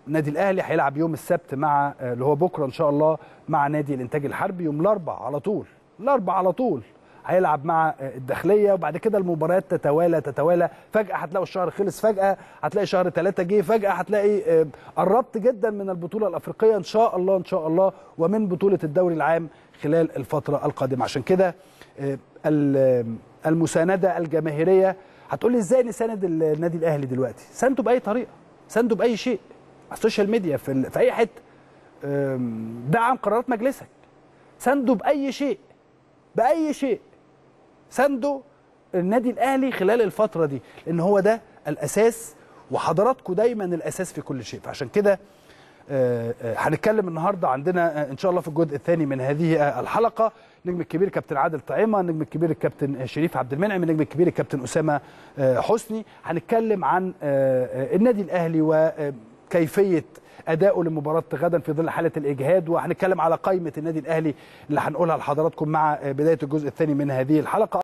النادي الاهلي هيلعب يوم السبت مع اللي هو بكره ان شاء الله مع نادي الانتاج الحربي يوم الاربع على طول الاربع على طول هيلعب مع الداخليه وبعد كده المباريات تتوالى تتوالى فجاه هتلاقوا الشهر خلص فجاه هتلاقي شهر ثلاثة جه فجاه هتلاقي قربت جدا من البطوله الافريقيه ان شاء الله ان شاء الله ومن بطوله الدوري العام خلال الفتره القادمه عشان كده المسانده الجماهيريه هتقول لي ازاي نساند النادي الاهلي دلوقتي سانده باي طريقه سانده باي شيء على السوشيال ميديا في, في اي حته دعم قرارات مجلسك سانده باي شيء باي شيء سانده النادي الاهلي خلال الفتره دي لان هو ده الاساس وحضراتكم دايما الاساس في كل شيء فعشان كده هنتكلم النهارده عندنا ان شاء الله في الجزء الثاني من هذه الحلقه النجم الكبير كابتن عادل طعيمه النجم الكبير الكابتن شريف عبد المنعم النجم الكبير الكابتن اسامه حسني هنتكلم عن النادي الاهلي وكيفيه اداؤه لمباراه غدا في ظل حاله الاجهاد وهنتكلم على قائمه النادي الاهلي اللي هنقولها لحضراتكم مع بدايه الجزء الثاني من هذه الحلقه